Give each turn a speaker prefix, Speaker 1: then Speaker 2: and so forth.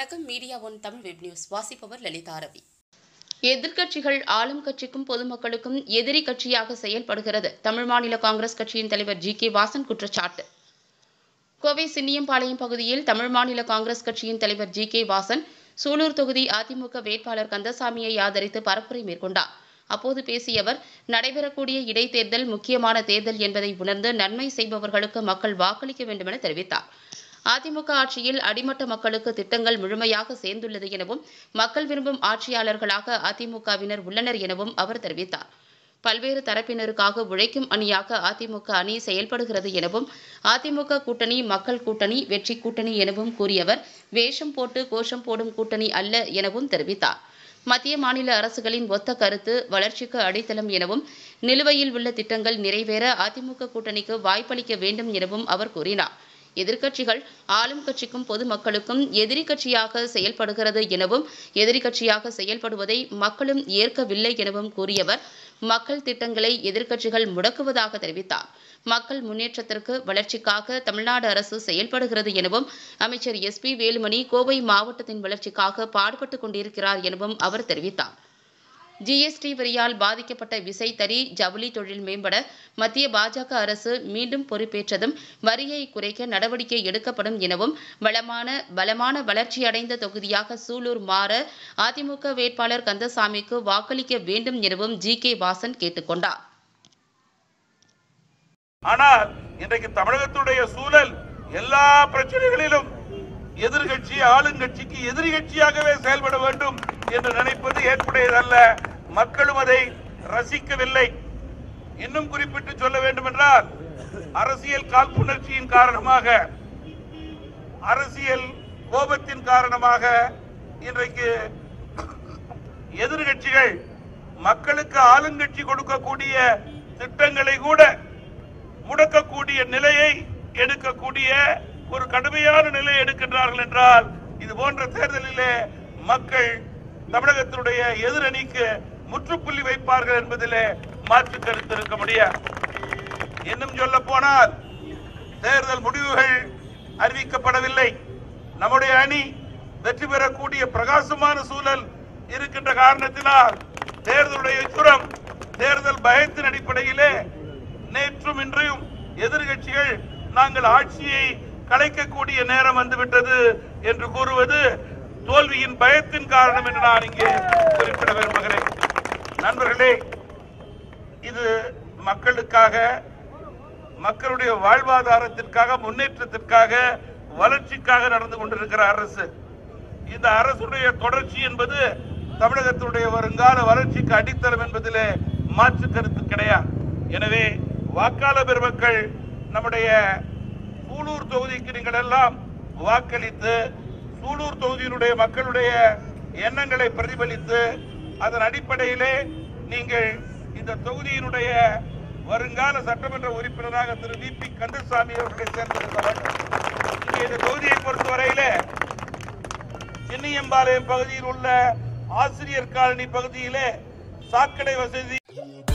Speaker 1: வணக்கம் media one Tamil web news வாசிப்பவர் லலிதா ரவி எதிர்க்கட்சிகள் ஆளும் கட்சிக்கும் பொதுமக்களுக்கும் எதிரி கட்சியாக செயல்படுகிறது தமிழ் மாநில காங்கிரஸ் கட்சியின் தலைவர் ஜி கே வாசன் குற்றச்சாட்டு கோவை சின்னியம்பாளையம் பகுதியில் தமிழ் மாநில காங்கிரஸ் கட்சியின் தலைவர் ஜி கே வாசன் சூலூர் தொகுதி அதிமுக வேட்பாளர் கந்தசாமியை ஆதரித்து பரப்புரை மேற்கொண்டார் அப்போது பேசிய அவர் நடைபெறக்கூடிய இடைத்தேர்தல் முக்கியமான தேர்தல் என்பதை உணர்ந்து நன்மை செய்பவர்களுக்கு மக்கள் வாக்களிக்க வேண்டும் என தெரிவித்தார் அதிமுக ஆட்சியில் அடிமட்ட மக்களுக்கு திட்டங்கள் முழுமையாக சேர்ந்துள்ளது எனவும் மக்கள் விரும்பும் ஆட்சியாளர்களாக அதிமுகவினர் உள்ளனர் எனவும் அவர் தெரிவித்தார் பல்வேறு தரப்பினருக்காக உழைக்கும் அணியாக அதிமுக அணி செயல்படுகிறது எனவும் அதிமுக கூட்டணி மக்கள் கூட்டணி வெற்றி கூட்டணி எனவும் கூறியவர் வேஷம் போட்டு கோஷம் போடும் கூட்டணி அல்ல எனவும் தெரிவித்தார் மத்திய மாநில அரசுகளின் ஒத்த கருத்து வளர்ச்சிக்கு அடித்தளம் எனவும் நிலுவையில் உள்ள திட்டங்கள் நிறைவேற அதிமுக கூட்டணிக்கு வாய்ப்பளிக்க வேண்டும் எனவும் அவர் கூறினார் எதிர்க்கட்சிகள் ஆளும் கட்சிக்கும் பொதுமக்களுக்கும் எதிரி கட்சியாக செயல்படுகிறது எனவும் எதிரி கட்சியாக செயல்படுவதை மக்களும் ஏற்கவில்லை எனவும் கூறியவர் மக்கள் திட்டங்களை எதிர்க்கட்சிகள் முடக்குவதாக தெரிவித்தார் மக்கள் முன்னேற்றத்திற்கு வளர்ச்சிக்காக தமிழ்நாடு அரசு செயல்படுகிறது எனவும் அமைச்சர் எஸ் பி வேலுமணி கோவை மாவட்டத்தின் வளர்ச்சிக்காக பாடுபட்டுக் கொண்டிருக்கிறார் எனவும் அவர் தெரிவித்தார் ஜிஎஸ்டி வரியால் பாதிக்கப்பட்ட விசைத்தறி ஜவுளி தொழில் மேம்பட மத்திய பாஜக அரசு மீண்டும் பொறுப்பேற்றதும் வரியை குறைக்க நடவடிக்கை எடுக்கப்படும் எனவும் வளமான பலமான வளர்ச்சியடைந்த தொகுதியாக சூலூர் மாற அதிமுக வேட்பாளர் கந்தசாமிக்கு வாக்களிக்க வேண்டும் எனவும் ஜி கே வாசன் கேட்டுக்கொண்டார்
Speaker 2: ஆனால் இன்றைக்கு தமிழகத்துடைய சூழல் எல்லா பிரச்சனைகளிலும் எதிர்கட்சி ஆளுங்கட்சிக்கு எதிரி கட்சியாகவே செயல்பட வேண்டும் என்று நினைப்பது ஏற்புடையதல்ல மக்களும் அதை ரசிக்கவில்லை இன்னும் குறிப்பிட்டு சொல்ல வேண்டும் என்றால் அரசியல் காழ்ப்புணர்ச்சியின் காரணமாக அரசியல் கோபத்தின் காரணமாக இன்றைக்கு எதிர்கட்சிகள் மக்களுக்கு ஆளுங்கட்சி கொடுக்கக்கூடிய திட்டங்களை கூட முடக்கக்கூடிய நிலையை எடுக்கக்கூடிய ஒரு கடுமையான நிலையை எடுக்கின்றார்கள் என்றால் இது போன்ற தேர்தலிலே மக்கள் தமிழகத்தினுடைய எதிரணிக்கு முற்றுப்புள்ளி வைப்பார்கள் என்பதிலே மாற்று கருத்து இருக்க முடியாது இன்னும் சொல்ல போனால் தேர்தல் முடிவுகள் அறிவிக்கப்படவில்லை நம்முடைய அணி வெற்றி பெறக்கூடிய பிரகாசமான சூழல் இருக்கின்ற காரணத்தினால் தேர்தலுடைய சுரம் தேர்தல் பயத்தின் அடிப்படையிலே நேற்றும் இன்றையும் எதிர்கட்சிகள் நாங்கள் ஆட்சியை கலைக்கக்கூடிய நேரம் வந்துவிட்டது என்று கூறுவது தோல்வியின் பயத்தின் காரணம் என்று நான் இங்கே குறிப்பிட விரும்புகிறேன் நண்பர்களே இது மக்களுக்காக மக்களுடைய வாழ்வாதாரத்திற்காக முன்னேற்றத்திற்காக வளர்ச்சிக்காக நடந்து கொண்டிருக்கிற அரசு இந்த அரசுடைய தொடர்ச்சி என்பது தமிழகத்தினுடைய வருங்கால வளர்ச்சிக்கு அடித்தளம் என்பதிலே மாற்று கருத்து கிடையாது எனவே வாக்காளர் பெருமக்கள் நம்முடைய சூலூர் தொகுதிக்கு நீங்கள் எல்லாம் வாக்களித்து சூலூர் தொகுதியினுடைய மக்களுடைய எண்ணங்களை பிரதிபலித்து அதன் அடிப்படையிலே நீங்கள் இந்த தொகுதியினுடைய வருங்கால சட்டமன்ற உறுப்பினராக திரு வி பி கந்தசாமி அவர்களை தேர்ந்தெடுக்க வேண்டும் இங்கே இந்த தொகுதியை பொறுத்தவரையிலே சின்னியம்பாளையம் பகுதியில் உள்ள ஆசிரியர் காலனி பகுதியிலே சாக்கடை வசதி